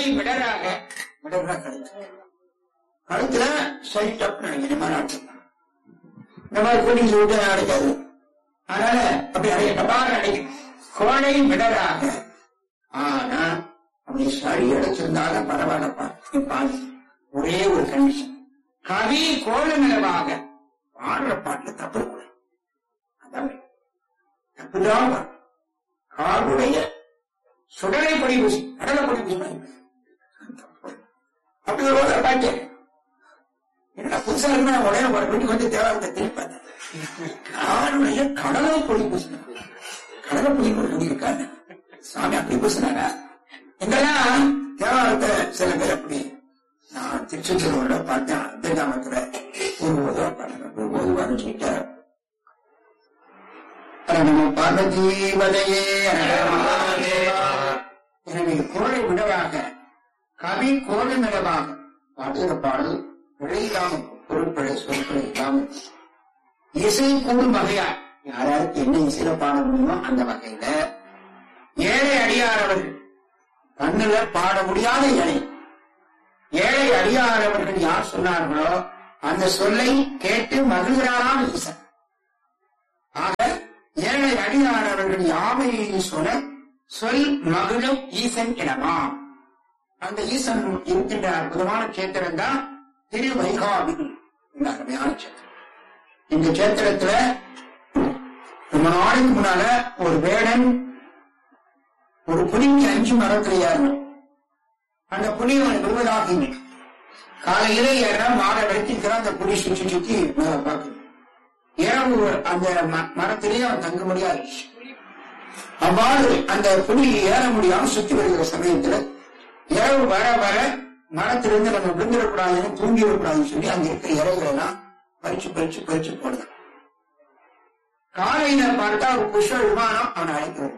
மிடராக மிடர்னா கழுத்து கழுத்துல சைட்டப் நினைக்கிற மாதிரி அடிச்சிருந்தாங்க இந்த மாதிரி கூட்டிங் சொல்லிட்டு அடைக்காது அதனால அப்படி அடைய டபாக அடைக்கும் கோடை மிடராக ஆனா அப்படி சரி அடைச்சிருந்தாலும் பரவாயில்லப்பா நீ பாடு ஒரே ஒரு கண்டிஷன் கவி கோல நிலவாக பாடுற பாட்டுல தப்பு இருக்கக்கூடாது. அதான் தப்புதான் வரும். காடுடைய சுடலை பொடி பூசி கடலை பொடி பூசி அப்படி ஒரு ரோஜா பாட்டு என்ன புதுசா இருக்கு நான் உடனே ஒரு வீட்டுக்கு வந்து தேவாரத்தை திருப்பி பார்த்தேன் காடுடைய கடலை பொடி பூசின கடலை பொடி ஒரு குடி இருக்காங்க சாமி அப்படி பூசினாங்க இங்கெல்லாம் தேவாரத்தை சில பேர் அப்படி நான் திருச்செந்தூரோட பார்த்தேன் அந்த கிராமத்துல ஒரு ஓதுவா பாடுங்க ஒரு ஓதுவான்னு சொல்லிட்டாரு நம பார்வதீவதையே எனவே கோழை விடவாக கவி கோழை நிலவாக பாடுகிற பாடல் பிழையில்லாமல் பொருட்படை சொற்கள் இல்லாமல் இசை கூடும் வகையா யாராருக்கு என்ன இசையில பாட முடியுமோ அந்த வகையில ஏழை அடியாரவர்கள் கண்ணுல பாட முடியாத ஏழை ஏழை அடியாரவர்கள் யார் சொன்னார்களோ அந்த சொல்லை கேட்டு மகிழ்கிறாராம் ஈசன் ஆக ஏழை அடியாரவர்கள் யாவையை சொல்ல சொல் மகிழும் ஈசன் எனவா அந்த ஈசன் இருக்கின்ற அற்புதமான கேத்திரம் தான் திரு வைகாவி இந்த அருமையான கேத்திரம் இந்த கேத்திரத்துல ரொம்ப நாளைக்கு முன்னால ஒரு வேடன் ஒரு புலிக்கு அஞ்சு மரத்துல ஏறணும் அந்த புலி அவனை விடுவதாக இல்லை காலையில ஏற மாலை வெட்டிக்கிறான் அந்த புலி சுற்றி சுற்றி மேல பார்க்குது இரவு அந்த ம- மரத்திலேயே அவன் தங்க முடியாது அவ்வாறு அந்த புலி ஏற முடியாம சுத்தி வருகிற சமயத்துல இரவு வர வர மரத்திலிருந்து நம்ம விழுந்துடக்கூடாதுன்னு தூங்கிடக்கூடாதுன்னு சொல்லி அங்க இருக்கிற இறைகளை எல்லாம் பறிச்சு பறிச்சு பறிச்சு போடுறான் காலையில பார்த்தா ஒரு புஷ்ப விமானம் அவனை அழைக்கிறது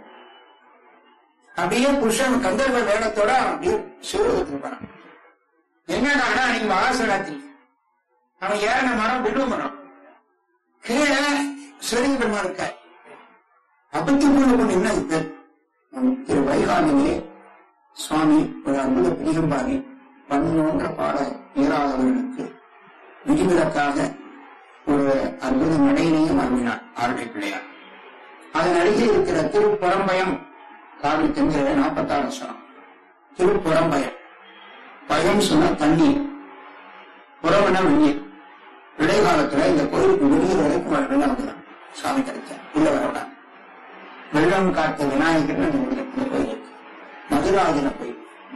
அப்படியே புருஷன் கந்தர்வ வேடத்தோட அப்படியே சிவலோகத்துக்கு போறான் என்னடா அன்னைக்கு மகாசிவராத்திரி அவன் ஏறின மரம் விடு மரம் கீழே சிவலிங்க பெருமாள் இருக்க அபத்தி பூர்ண பொண்ணு என்ன இது பேர் நம் திரு வைகாமிலே சுவாமி ஒரு அற்புத பிரிகம்பாரி பண்ணோன்ற பாட இயலாதவர்களுக்கு விதிவிலக்காக ஒரு அற்புத நடையினையும் அருளினார் ஆருடைய பிள்ளையார் அதன் அருகே இருக்கிற திருப்புறம்பயம் காவி தென்கிற நாற்பத்தாறு சனம் திருப்புறம்பயம் பயம் சொன்ன தண்ணீர் புறவன வெந்நீர் இடைக்காலத்துல இந்த கோயிலுக்கு வெளியில் வரைக்கும் வர வெள்ளம் வந்துடும் சாமி கிடைக்க உள்ள வரவிடாம வெள்ளம் காத்த விநாயகர் இந்த ஊர்ல இந்த கோயில் இருக்கு. மதுராஜன கோயில்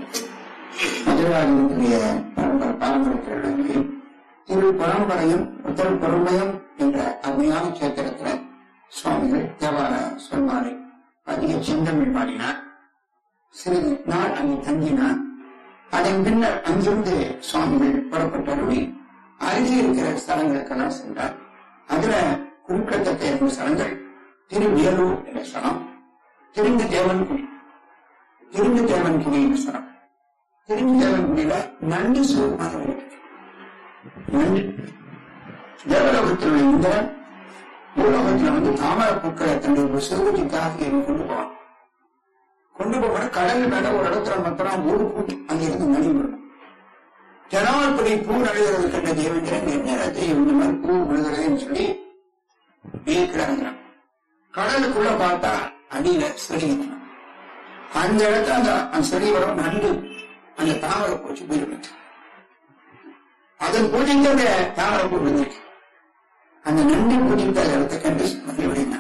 மதுராஜனுடைய பரம்பரை பாரம்பரிய இடங்களில் திரு பரம்பரையும் உத்தர பரம்பயம் என்ற அருமையான கேத்திரத்துல சுவாமிகள் தேவார சொல்வாரை அதிக செந்தமிழ் பாடினார் சிறிது நாள் அங்கே தங்கினார் அதன் பின்னர் அங்கிருந்து சுவாமிகள் புறப்பட்டருளி அருகே இருக்கிற ஸ்தலங்களுக்கெல்லாம் சென்றார் அதுல குறிப்பிடத்தக்க இரண்டு ஸ்தலங்கள் திருவியலூர் என்ற ஸ்தலம் திருந்து தேவன்குடி திருந்து தேவன்குடி என்ற ஸ்தலம் திருந்து தேவன்குடியில நன்றி சுரூபமாக இருக்கு நன்றி தேவலோகத்தில் இந்த பூலோகத்துல வந்து தாமர பூக்களை தன்னுடைய சிறுவதிக்காக கொண்டு போவான் கொண்டு போக கடல் மேல ஒரு இடத்துல மாத்திரம் ஒரு பூ அங்கிருந்து நடி விடும் தினம் இப்படி பூ நழுகிறது கண்ட தேவேந்திரன் என்ன இடத்தை இந்த மாதிரி பூ விழுகிறதுன்னு சொல்லி வீக்கிறாங்க கடலுக்குள்ள பார்த்தா அடியில செடி இருக்கும். அந்த இடத்துல அந்த அந்த செடி வரும் நண்டு அந்த தாமரை பூச்சி போயிருக்கு அதன் பூஜைக்கு அந்த தாமரை பூ விழுந்திருக்கு அந்த நண்டு பூஜித்த இடத்தை கண்டு மகிழ்வடைந்தார்